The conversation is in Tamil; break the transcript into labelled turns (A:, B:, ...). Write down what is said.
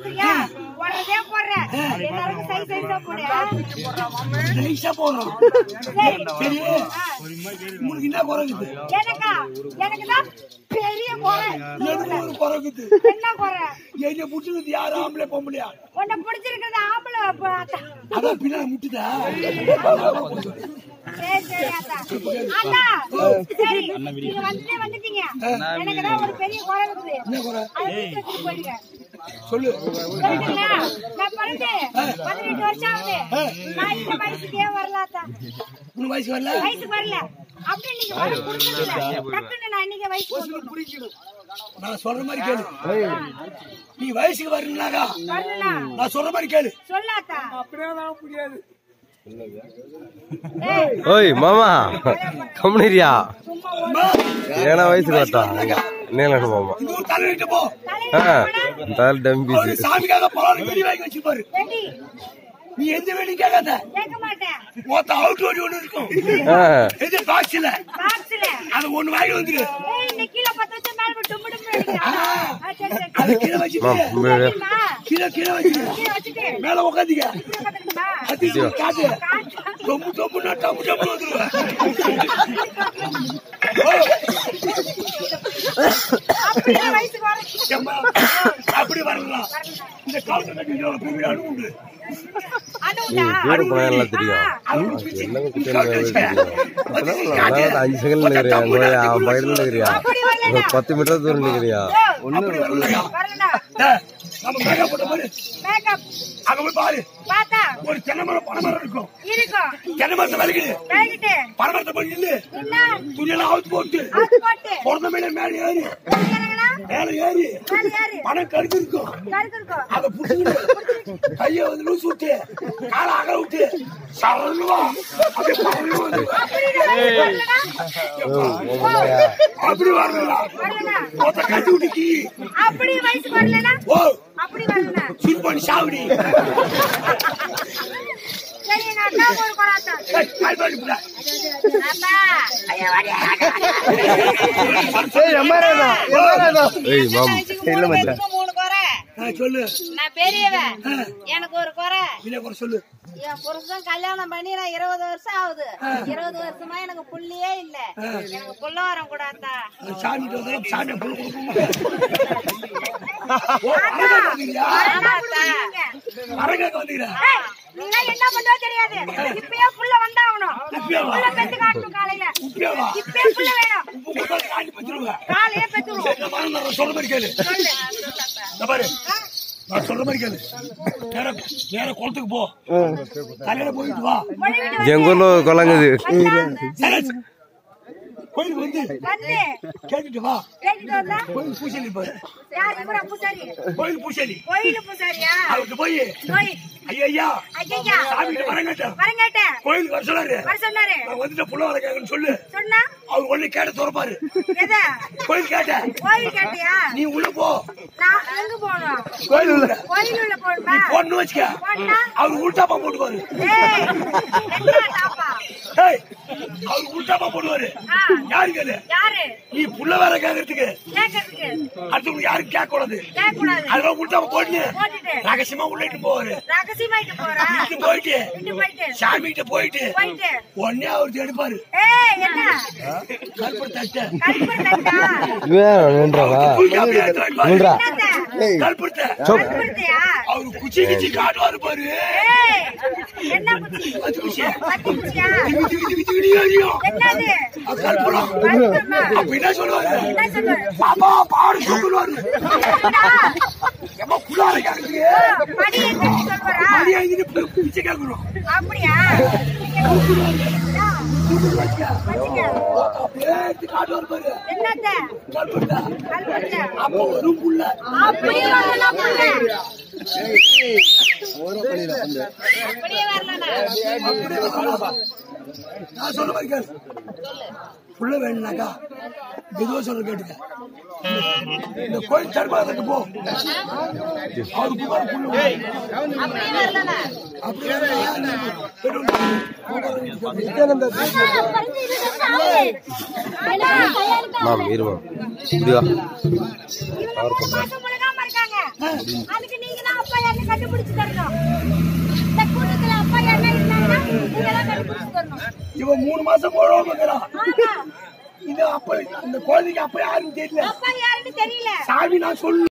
A: பாக்குறியா போடுறதே போடுற எல்லாருக்கும் சைஸ் சைஸா போடு
B: நைஸா போடுறோம்
A: சரி
B: சரி
A: ஆ.
B: உங்களுக்கு என்ன குறைக்குது
A: எனக்கா எனக்கு தான் பெரிய குறை
B: எனக்கு ஒரு குறைக்குது
A: என்ன குறை
B: என்னை புடிச்சிருக்குது யாரு ஆம்பளை பொம்பளையா
A: உன்னை பிடிச்சிருக்கிறது ஆம்பளை பார்த்தா.
B: அதான் பின்னாடி முட்டுதா
A: சரி சரி அத்தா அத்தா சரி நீங்க வந்துட்டே வந்துட்டீங்க எனக்கு தான் ஒரு பெரிய குறை இருக்குது
B: என்ன குறை
A: அதை வீட்டுல வச்சுட்டு போயிடுங்க
B: சொல்லு
A: சொல்லிட்டுங்களா? நான் பிறந்து பதினெட்டு வருஷம் ஆகுது நான் இந்த வயசுக்கே வரல அத்தா
B: உனக்கு வயசு வரல
A: வயசுக்கு வரல அப்படி நீங்க வர கொடுக்கறதில்ல டக்குன்னு நான் இன்னைக்கு வயசுக்கு வந்துடணும்.
B: நான் சொல்ற மாதிரி கேளு நீ வயசுக்கு வரீங்களாக்கா
A: வரலாம்
B: நான் சொல்ற மாதிரி கேளு
A: சொல்லாத்தா
C: ஓய் மாமா கம்முனிரியா
A: சும்மா
B: அம்மா,
C: ஏன்னா வயசுக்கு வரட்டா அங்க நீலன்னு மாமா
B: இந்த ஊர் தலையிட்டு போ
C: ஆ தலை டம்பி
B: அவரு சாமிக்காக பலாறு வெடி வாங்கி வச்சிருப்பாரு
A: ரெடி
B: நீ எந்த வெடியும் கேட்காத
A: கேட்க மாட்டேன்
B: மொத்த அவுட் ஓடி ஒண்ணு இருக்கும்
C: ஆ
B: இது பாக்ஸ்ல
A: பாக்ஸ்ல
B: அது ஒண்ணு வாங்கி வந்துரு
A: ஏய் இந்த கீழே பத்து வச்சா மேல போய் டும்மு டும்மு அடிக்கிறான். ஆ, சரி சரி
B: அது கீழே வச்சுட்டு
C: மாம் உண்மையிலே
A: சரிம்மா.
B: கீழே கீழே வச்சுட்டு
A: கீழே வச்சுட்டு
B: மேல உட்காந்துக்க
A: கீழே பார்த்துக்கிட்டுமா?
B: அது இது காட்டு தொம்பு தொம்பு நான் டம்பு டம்பு வந்துருவேன் ஓ,
A: அப்படியே வயசுக்கு வர
B: ஏம்மா, அப்படி வரலாம் இந்த காலத்துல கட்டி பெரிய அணு உண்டு
A: அனுண்டா
C: வீடு போனா எல்லாம் தெரியும்
B: அவனுக்கு பிச்சு
C: எல்லாம்
B: நீ
C: கிட்ட
B: காட்டு வச்சுக்க.
C: தெரியும்
B: வந்து காட்டு.
C: அதான் அஞ்சு செகண்ட் நிக்கிறியா கோயா பயிரில் நிக்கிறியா
A: அப்படி வரலடா
C: ஒரு பத்து மீட்டர் தூரம் நிக்கிறியா
B: அப்படி வரலையா?
A: வரலடா
B: டேய், நம்ம மேக்கப் போட்ட பாரு
A: மேக்கப்
B: அங்க போய் பாரு
A: பார்த்தா
B: ஒரு தென்னை மரம் பனை மரம் இருக்கும்
A: இருக்கும்
B: தென்னை மரத்தை விலகுது
A: கழுகிட்டு
B: பனை மரத்தை போய் நில்லு
A: என்ன
B: துணியெல்லாம் அவுத்து போட்டு
A: அது போட்டு
B: பிறந்த மேல மேல ஏறி
A: இறங்குனா
B: மேல ஏறி
A: மேல ஏறு
B: பணம் கருத்து இருக்கும்
A: கருக்கு இருக்கும்
B: அதை புடிச்சுக்கிட்டு கைய வந்து லூஸ் விட்டு காலை அகல விட்டு சரணுவா அப்படியே பறந்து வந்துருவா. அப்படி வரலாம்
A: வரலடா
B: மொத்த கட்டி விட்டு கீ
A: அப்படி வயசுக்கு வரலடா
B: ஓ
A: அப்படி வரலடா
B: சுரு பண்ணி சாவடி
A: சரி எங்க அக்கா ஒரு கொடாத்தா
B: ஏய், கால் பண்ணி புள்ள.
A: அப்பா
C: ஏய் மாம்
A: இல்ல மச்சான் மூணு குறை
B: ஆ, சொல்லு
A: நான் பெரியவன் எனக்கு ஒரு குறை
B: இல்ல கூட சொல்லு
A: என் புருஷன் கல்யாணம் பண்ணி நான் இருபது வருஷம் ஆகுது இருபது வருஷமா எனக்கு புள்ளியே இல்ல எனக்கு புள்ள வரம் கூடாதா
B: அது சாமி வந்தாலும் சாமியை புல் கொடுக்கணும் ஓ, அரங்காக்க வந்தீங்களா? அரங்காக்க வந்தீங்களா?
A: நீங்க என்ன பண்றோ தெரியாது இப்பயே புள்ள வந்தாகணும்
B: இப்பயேவா?
A: புள்ள பெத்து காட்டணும் காலையில
B: இப்பயேவா?
A: இப்பயே புள்ள வேணும்
B: உப்பு போட்டாலும் காண்டி பத்திருவேன்.
A: காலையே பெத்துருவோம்
B: சரி, நான் வரேன், நான் சொல்ற மாதிரி கேளு.
A: சொல்லு
B: இந்த பாரு, நான் சொல்ற மாதிரி கேளு. நேரா நேரா குளத்துக்கு போ தலையில போயிட்டு வா
C: எங்க ஊர்ல ஒரு குளங்குது
B: சரி, கோயிலுக்கு வந்து
A: வந்து
B: கேட்டுட்டு வா
A: கேட்டுட்டு வந்தா
B: கோயில் பூசலி பாரு
A: யார் இவரா பூசாரி
B: கோயில் பூசலி
A: கோயிலு பூசாரியா
B: அவருக்கு போய்
A: போய்
B: ஐயா ஐயா
A: ஐயா
B: சாமி வரங்கட்டும்
A: வரங்கட்டேன்
B: கோயிலுக்கு வர சொல்லாரு
A: வர சொன்னாரு
B: நான் வந்துட்டு புள்ள வர கேட்கன்னு சொல்லு
A: சொன்னா
B: அவர் ஒண்ணு கேட்ட துறப்பாரு
A: எத
B: கோயில் கேட்ட
A: கோயில் கேட்டியா
B: நீ உள்ள போ
A: நான் எங்க போகணும்
B: கோயில் உள்ள
A: கோயில் உள்ள போகணுமா
B: போன்னு வச்சுக்க
A: போனா
B: அவர் உள்டாப்பா போட்டுவாரு
A: ஏய் என்ன டாப்பா
B: ஏய் அவர் உள்டாப்பா போடுவாரு
A: ஆ.
B: யாருக்கு அது
A: யாரு
B: நீ புள்ள வேற கேக்குறதுக்கு
A: கேட்கறதுக்கு
B: அடுத்தவங்க யாரும் கேட்க கூடாது
A: கேட்க கூடாது
B: அதெல்லாம் உள்டாப்பா போட்டு
A: போட்டுட்டு
B: ரகசியமா உள்ளிட்டு போவாரு
A: ரகசியமாயிட்டு போறா
B: வீட்டுக்கு போயிட்டு
A: வீட்டு போயிட்டு
B: சாமி கிட்ட போயிட்டு
A: போயிட்டு
B: உடனே அவர் எடுப்பாரு
A: ஏய் என்ன
B: கருப்பு தட்டை
A: கருப்பு தட்டா
C: நின்றவா
B: தூக்கி அப்படியே எடுத்து வைப்பாரு.
C: நின்றா
A: என்னத்த
B: கருப்புத்தை
A: கருப்புத்தியா
B: அவரு குச்சி குச்சி காட்டுவாரு பாரு
A: ஏய் என்ன குச்சி
B: அது குச்சி
A: கத்தி குச்சியா
B: திவி திவி திவி திவி எரியும்.
A: என்னது
B: அது கற்பூரம்.
A: கருப்புமா
B: அப்ப என்ன சொல்லுவாரு
A: என்ன சொல்லுவாரு
B: பாப்பா பாடு சொல்லுவாரு
A: ஏண்டா?
B: எம்மா புள்ளார கேக்குறீங்க
A: படி எங்க சொல்றா
B: மணி ஐந்து பிச்சை கேட்கணும்
A: அப்படியா வச்சுக்க.
B: அப்படியே எடுத்து காட்டுவாரு பாரு
A: என்னத்த
B: கருப்புத்தை
A: கல்வெட்டு
B: அப்ப வரும் புள்ள
A: அப்படியே வரலாம் புள்ள. அப்படியே வரலனா
B: அப்படியே வரலாம். நான் சொல்ல மாதிரி கேளு புள்ள வேணும்னாக்கா மெதுவா சொல்ல கேட்டுக்க இந்த கோயில் தர்மாதத்துக்கு போ அவருக்கு பாரு புள்ள வேணும்.
A: அப்படியே வரலனா
B: அப்படியே
C: மாம் இருமா இப்படியா
A: மாசம் முழுகாம இருக்காங்க அதுக்கு நீங்க தான் அப்பா யாருன்னு கண்டுபிடிச்சு தரணும் இந்த கூட்டத்துல அப்பா யாருன்னா இருந்தாங்கன்னா நீங்க தான் கண்டுபிடிச்சு தரணும்
B: இவன் மூணு மாசம் போடுவாங்கிறான்
A: ஆமா
B: இது அப்ப அந்த குழந்தைக்கு அப்ப யாருன்னு தெரியல
A: அப்பா யாருன்னு தெரியல
B: சாமி நான் சொல்லு